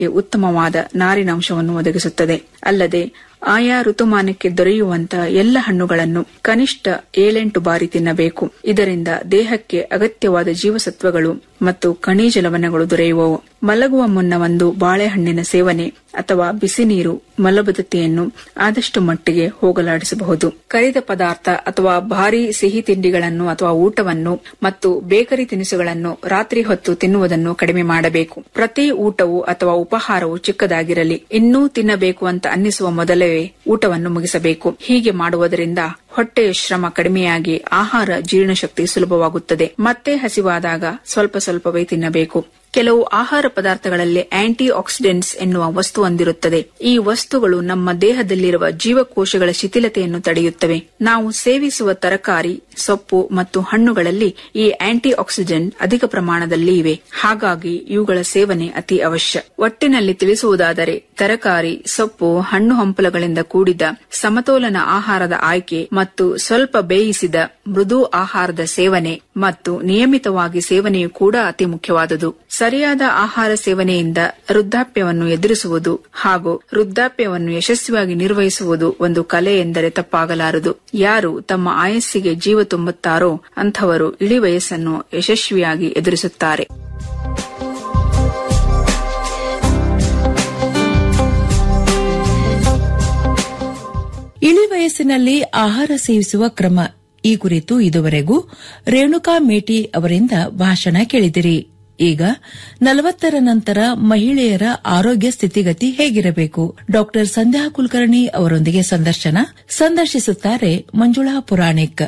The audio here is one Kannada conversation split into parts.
ಉತ್ತಮವಾದ ನಾರಿನಾಂಶವನ್ನು ಒದಗಿಸುತ್ತದೆ ಅಲ್ಲದೆ ಆಯಾ ಋತುಮಾನಕ್ಕೆ ದೊರೆಯುವಂತಹ ಎಲ್ಲ ಹಣ್ಣುಗಳನ್ನು ಕನಿಷ್ಠ ಏಳೆಂಟು ಬಾರಿ ತಿನ್ನಬೇಕು ಇದರಿಂದ ದೇಹಕ್ಕೆ ಅಗತ್ಯವಾದ ಜೀವಸತ್ವಗಳು ಮತ್ತು ಖನಿಜ ಲವಣಗಳು ದೊರೆಯುವವು ಮಲಗುವ ಮುನ್ನ ಒಂದು ಬಾಳೆಹಣ್ಣಿನ ಸೇವನೆ ಅಥವಾ ಬಿಸಿ ನೀರು ಮಲಬದ್ಧತೆಯನ್ನು ಆದಷ್ಟು ಮಟ್ಟಿಗೆ ಹೋಗಲಾಡಿಸಬಹುದು ಕರಿದ ಪದಾರ್ಥ ಅಥವಾ ಭಾರೀ ಸಿಹಿ ತಿಂಡಿಗಳನ್ನು ಅಥವಾ ಊಟವನ್ನು ಮತ್ತು ಬೇಕರಿ ತಿನಿಸುಗಳನ್ನು ರಾತ್ರಿ ಹೊತ್ತು ತಿನ್ನುವುದನ್ನು ಕಡಿಮೆ ಮಾಡಬೇಕು ಪ್ರತಿ ಊಟವು ಅಥವಾ ಉಪಹಾರವು ಚಿಕ್ಕದಾಗಿರಲಿ ಇನ್ನೂ ತಿನ್ನಬೇಕು ಅಂತ ಅನ್ನಿಸುವ ಮೊದಲೇ ಊಟವನ್ನು ಮುಗಿಸಬೇಕು ಹೀಗೆ ಮಾಡುವುದರಿಂದ ಹೊಟ್ಟೆಯ ಶ್ರಮ ಕಡಿಮೆಯಾಗಿ ಆಹಾರ ಜೀರ್ಣಶಕ್ತಿ ಸುಲಭವಾಗುತ್ತದೆ ಮತ್ತೆ ಹಸಿವಾದಾಗ ಸ್ವಲ್ಪ ಸ್ವಲ್ಪವೇ ತಿನ್ನಬೇಕು ಕೆಲವು ಆಹಾರ ಪದಾರ್ಥಗಳಲ್ಲಿ ಆಂಟಿ ಆಕ್ಸಿಡೆಂಟ್ಸ್ ಎನ್ನುವ ವಸ್ತು ಹೊಂದಿರುತ್ತದೆ ಈ ವಸ್ತುಗಳು ನಮ್ಮ ದೇಹದಲ್ಲಿರುವ ಜೀವಕೋಶಗಳ ಶಿಥಿಲತೆಯನ್ನು ತಡೆಯುತ್ತವೆ ನಾವು ಸೇವಿಸುವ ತರಕಾರಿ ಸೊಪ್ಪು ಮತ್ತು ಹಣ್ಣುಗಳಲ್ಲಿ ಈ ಆಂಟಿ ಆಕ್ಸಿಡೆಂಟ್ ಅಧಿಕ ಪ್ರಮಾಣದಲ್ಲಿ ಇವೆ ಹಾಗಾಗಿ ಇವುಗಳ ಸೇವನೆ ಅತಿ ಅವಶ್ಯ ಒಟ್ಟಿನಲ್ಲಿ ತಿಳಿಸುವುದಾದರೆ ತರಕಾರಿ ಸೊಪ್ಪು ಹಣ್ಣು ಹಂಪಲುಗಳಿಂದ ಕೂಡಿದ ಸಮತೋಲನ ಆಹಾರದ ಆಯ್ಕೆ ಮತ್ತು ಸ್ವಲ್ಪ ಬೇಯಿಸಿದ ಮೃದು ಆಹಾರದ ಸೇವನೆ ಮತ್ತು ನಿಯಮಿತವಾಗಿ ಸೇವನೆಯು ಕೂಡ ಅತಿ ಮುಖ್ಯವಾದುದು ಸರಿಯಾದ ಆಹಾರ ಸೇವನೆಯಿಂದ ವೃದ್ಧಾಪ್ಯವನ್ನು ಎದುರಿಸುವುದು ಹಾಗೂ ವೃದ್ಧಾಪ್ಯವನ್ನು ಯಶಸ್ವಿಯಾಗಿ ನಿರ್ವಹಿಸುವುದು ಒಂದು ಕಲೆ ಎಂದರೆ ತಪ್ಪಾಗಲಾರದು ಯಾರು ತಮ್ಮ ಆಯಸ್ಸಿಗೆ ಜೀವ ತುಂಬುತ್ತಾರೋ ಅಂಥವರು ಇಳಿ ವಯಸ್ಸನ್ನು ಯಶಸ್ವಿಯಾಗಿ ಎದುರಿಸುತ್ತಾರೆ ಇಳಿ ವಯಸ್ಸಿನಲ್ಲಿ ಆಹಾರ ಸೇವಿಸುವ ಕ್ರಮ ಈ ಕುರಿತು ಇದುವರೆಗೂ ರೇಣುಕಾ ಮೇಟಿ ಅವರಿಂದ ಭಾಷಣ ಕೇಳಿದಿರಿ ಈಗ ನಲವತ್ತರ ನಂತರ ಮಹಿಳೆಯರ ಆರೋಗ್ಯ ಸ್ಥಿತಿಗತಿ ಹೇಗಿರಬೇಕು ಡಾಕ್ಟರ್ ಸಂಧ್ಯಾ ಕುಲಕರ್ಣಿ ಅವರೊಂದಿಗೆ ಸಂದರ್ಶನ ಸಂದರ್ಶಿಸುತ್ತಾರೆ ಮಂಜುಳಾ ಪುರಾಣಿಕ್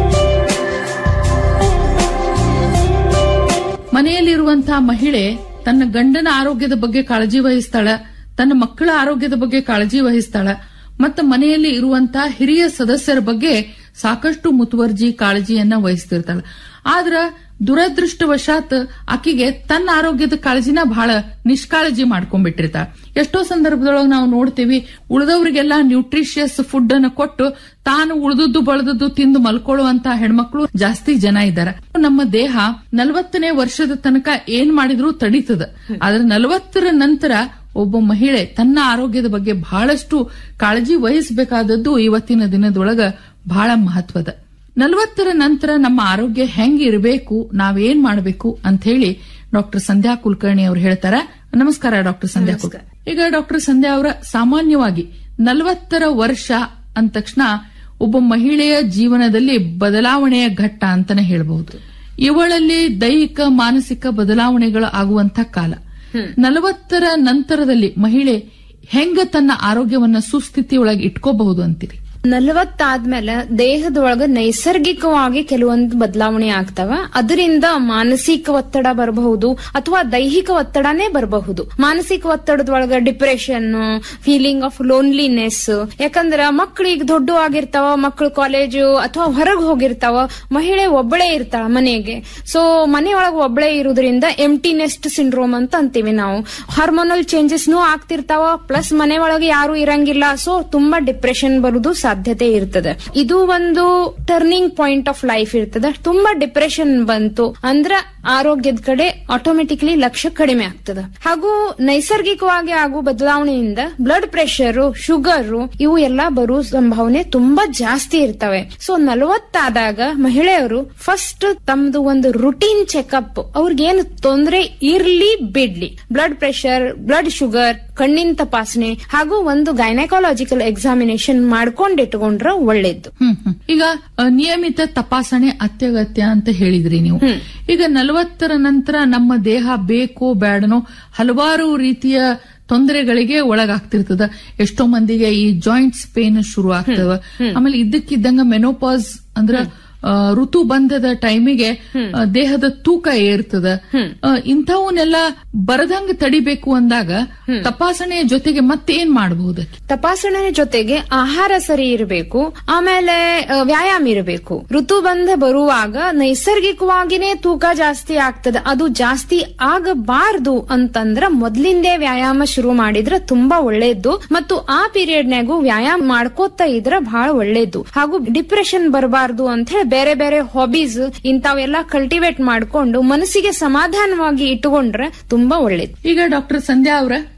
ಮನೆಯಲ್ಲಿರುವಂತಹ ಮಹಿಳೆ ತನ್ನ ಗಂಡನ ಆರೋಗ್ಯದ ಬಗ್ಗೆ ಕಾಳಜಿ ವಹಿಸ್ತಾಳ ತನ್ನ ಮಕ್ಕಳ ಆರೋಗ್ಯದ ಬಗ್ಗೆ ಕಾಳಜಿ ವಹಿಸ್ತಾಳ ಮತ್ತು ಮನೆಯಲ್ಲಿ ಇರುವಂತಹ ಹಿರಿಯ ಸದಸ್ಯರ ಬಗ್ಗೆ ಸಾಕಷ್ಟು ಮುತುವರ್ಜಿ ಕಾಳಜಿಯನ್ನ ವಹಿಸ್ತಿರ್ತಾಳ ಆದ್ರ ದುರದೃಷ್ಟವಶಾತ್ ಆಕಿಗೆ ತನ್ನ ಆರೋಗ್ಯದ ಕಾಳಜಿನ ಬಹಳ ನಿಷ್ಕಾಳಜಿ ಮಾಡ್ಕೊಂಡ್ಬಿಟ್ಟಿರ್ತಾಳ ಎಷ್ಟೋ ಸಂದರ್ಭದೊಳಗೆ ನಾವು ನೋಡ್ತೀವಿ ಉಳಿದವರಿಗೆಲ್ಲ ನ್ಯೂಟ್ರಿಷಿಯಸ್ ಫುಡ್ ಅನ್ನು ಕೊಟ್ಟು ತಾನು ಉಳಿದದ್ದು ಬಳದದ್ದು ತಿಂದು ಮಲ್ಕೊಳ್ಳುವಂತ ಹೆಣ್ಮಕ್ಳು ಜಾಸ್ತಿ ಜನ ಇದ್ದಾರೆ ನಮ್ಮ ದೇಹ ನಲವತ್ತನೇ ವರ್ಷದ ತನಕ ಏನ್ ಮಾಡಿದ್ರೂ ತಡೀತದ ಆದ್ರೆ ನಲವತ್ತರ ನಂತರ ಒಬ್ಬ ಮಹಿಳೆ ತನ್ನ ಆರೋಗ್ಯದ ಬಗ್ಗೆ ಬಹಳಷ್ಟು ಕಾಳಜಿ ವಹಿಸಬೇಕಾದದ್ದು ಇವತ್ತಿನ ದಿನದೊಳಗ ಬಹಳ ಮಹತ್ವದ ನಲವತ್ತರ ನಂತರ ನಮ್ಮ ಆರೋಗ್ಯ ಹೆಂಗ್ ಇರಬೇಕು ನಾವೇನ್ ಮಾಡಬೇಕು ಅಂತ ಹೇಳಿ ಡಾಕ್ಟರ್ ಸಂಧ್ಯಾ ಕುಲಕರ್ಣಿ ಅವರು ಹೇಳ್ತಾರ ನಮಸ್ಕಾರ ಡಾಕ್ಟರ್ ಸಂಧ್ಯಾ ಕುಲಕರ್ಣಿ ಈಗ ಡಾಕ್ಟರ್ ಸಂಧ್ಯಾ ಅವರ ಸಾಮಾನ್ಯವಾಗಿ ನಲವತ್ತರ ವರ್ಷ ಅಂದ ತಕ್ಷಣ ಒಬ್ಬ ಮಹಿಳೆಯ ಜೀವನದಲ್ಲಿ ಬದಲಾವಣೆಯ ಘಟ್ಟ ಅಂತಾನೆ ಹೇಳಬಹುದು ಇವಳಲ್ಲಿ ದೈಹಿಕ ಮಾನಸಿಕ ಬದಲಾವಣೆಗಳು ಆಗುವಂತ ಕಾಲ ನಲವತ್ತರ ನಂತರದಲ್ಲಿ ಮಹಿಳೆ ಹೆಂಗ ತನ್ನ ಆರೋಗ್ಯವನ್ನ ಸುಸ್ಥಿತಿಯೊಳಗೆ ಇಟ್ಕೋಬಹುದು ಅಂತೀರಿ ನಲವತ್ತಾದ್ಮೇಲೆ ದೇಹದೊಳಗ ನೈಸರ್ಗಿಕವಾಗಿ ಕೆಲವೊಂದು ಬದಲಾವಣೆ ಆಗ್ತಾವ ಅದರಿಂದ ಮಾನಸಿಕ ಒತ್ತಡ ಬರಬಹುದು ಅಥವಾ ದೈಹಿಕ ಒತ್ತಡನೇ ಬರಬಹುದು ಮಾನಸಿಕ ಒತ್ತಡದೊಳಗ ಡಿಪ್ರೆಷನ್ ಫೀಲಿಂಗ್ ಆಫ್ ಲೋನ್ಲಿನೆಸ್ ಯಾಕಂದ್ರ ಮಕ್ಳು ಈಗ ದೊಡ್ಡ ಆಗಿರ್ತಾವ ಮಕ್ಳು ಕಾಲೇಜು ಅಥವಾ ಹೊರಗೆ ಹೋಗಿರ್ತಾವ ಮಹಿಳೆ ಒಬ್ಬಳೇ ಇರ್ತಾಳ ಮನೆಗೆ ಸೊ ಮನೆಯೊಳಗ ಒಬ್ಬಳೇ ಇರುವುದರಿಂದ ಎಂಟಿನೆಸ್ಟ್ ಸಿಂಡ್ರೋಮ್ ಅಂತ ಅಂತೀವಿ ನಾವು ಹಾರ್ಮೋನಲ್ ಚೇಂಜಸ್ನು ಆಗ್ತಿರ್ತಾವ ಪ್ಲಸ್ ಮನೆ ಒಳಗೆ ಯಾರು ಇರಂಗಿಲ್ಲ ಸೊ ತುಂಬಾ ಡಿಪ್ರೆಷನ್ ಬರುದು ಸಾಧ್ಯತೆ ಇರ್ತದೆ ಇದು ಒಂದು ಟರ್ನಿಂಗ್ ಪಾಯಿಂಟ್ ಆಫ್ ಲೈಫ್ ಇರ್ತದೆ ತುಂಬಾ ಡಿಪ್ರೆಷನ್ ಬಂತು ಅಂದ್ರ ಆರೋಗ್ಯದ ಕಡೆ ಆಟೋಮೆಟಿಕ್ಲಿ ಲಕ್ಷ್ಯ ಕಡಿಮೆ ಆಗ್ತದೆ ಹಾಗೂ ನೈಸರ್ಗಿಕವಾಗಿ ಆಗುವ ಬದಲಾವಣೆಯಿಂದ ಬ್ಲಡ್ ಪ್ರೆಷರ್ ಶುಗರ್ ಇವು ಎಲ್ಲ ಬರುವ ಸಂಭಾವನೆ ತುಂಬಾ ಜಾಸ್ತಿ ಇರ್ತವೆ ಸೊ ನಲವತ್ತಾದಾಗ ಮಹಿಳೆಯರು ಫಸ್ಟ್ ತಮ್ದು ಒಂದು ರುಟೀನ್ ಚೆಕಪ್ ಅವ್ರಿಗೇನು ತೊಂದರೆ ಇರ್ಲಿ ಬಿಡ್ಲಿ ಬ್ಲಡ್ ಪ್ರೆಷರ್ ಬ್ಲಡ್ ಶುಗರ್ ಕಣ್ಣಿನ ತಪಾಸಣೆ ಹಾಗೂ ಒಂದು ಗೈನಕಾಲಜಿಕಲ್ ಎಕ್ಸಾಮಿನೇಷನ್ ಮಾಡ್ಕೊಂಡಿಟ್ಕೊಂಡ್ರ ಒಳ್ಳೇದು ಹ್ಮ್ ಹ್ಮ್. ಈಗ ಅ, ನಿಯಮಿತ ತಪಾಸಣೆ ಅತ್ಯಗತ್ಯ ಅಂತ ಹೇಳಿದ್ರಿ ನೀವು ಈಗ ನಲವತ್ತರ ನಂತರ ನಮ್ಮ ದೇಹ ಬೇಕೋ ಬೇಡನೋ ಹಲವಾರು ರೀತಿಯ ತೊಂದರೆಗಳಿಗೆ ಒಳಗಾಗ್ತಿರ್ತದ ಎಷ್ಟೋ ಮಂದಿಗೆ ಈ ಜಾಯಿಂಟ್ಸ್ ಪೇನ್ ಶುರು ಆಗ್ತವ ಆಮೇಲೆ ಇದ್ದಕ್ಕಿದ್ದಂಗ ಮೆನೋಪಾಸ್ ಅಂದ್ರ ಆ, ಋತು ಬಂಧದ ಟೈಮಿಗೆ ಆ, ದೇಹದ ತೂಕ ಏರ್ತದ ಆ, ಇಂಥವನ್ನೆಲ್ಲ ಬರದಂಗ ತಡಿಬೇಕು ಅಂದಾಗ ತಪಾಸಣೆಯ ಜೊತೆಗೆ ಮತ್ತೇನ್ ಮಾಡಬಹುದು ತಪಾಸಣೆ ಜೊತೆಗೆ ಆಹಾರ ಸರಿ ಇರಬೇಕು ಆಮೇಲೆ ಆ, ವ್ಯಾಯಾಮ ಇರಬೇಕು ಋತುಬಂಧ ಬರುವಾಗ ನೈಸರ್ಗಿಕವಾಗಿನೇ ತೂಕ ಜಾಸ್ತಿ ಆಗ್ತದೆ ಅದು ಜಾಸ್ತಿ ಆಗಬಾರ್ದು ಅಂತಂದ್ರ ಮೊದ್ಲಿಂದೇ ವ್ಯಾಯಾಮ ಶುರು ಮಾಡಿದ್ರೆ ತುಂಬಾ ಒಳ್ಳೇದು ಮತ್ತು ಆ ಪೀರಿಯಡ್ನಾಗೂ ವ್ಯಾಯಾಮ ಮಾಡ್ಕೋತಾ ಇದ್ರ ಬಹಳ ಒಳ್ಳೇದು ಹಾಗೂ ಡಿಪ್ರೆಷನ್ ಬರಬಾರ್ದು ಅಂತ ಹೇಳಿ ಬೇರೆ ಬೇರೆ ಹಾಬೀಸ್ ಇಂಥವೆಲ್ಲ ಕಲ್ಟಿವೇಟ್ ಮಾಡ್ಕೊಂಡು ಮನಸ್ಸಿಗೆ ಸಮಾಧಾನವಾಗಿ ಇಟ್ಟುಕೊಂಡ್ರೆ ತುಂಬಾ ಒಳ್ಳೇದು ಈಗ ಡಾಕ್ಟರ್ ಸಂಧ್ಯಾ ಅವರ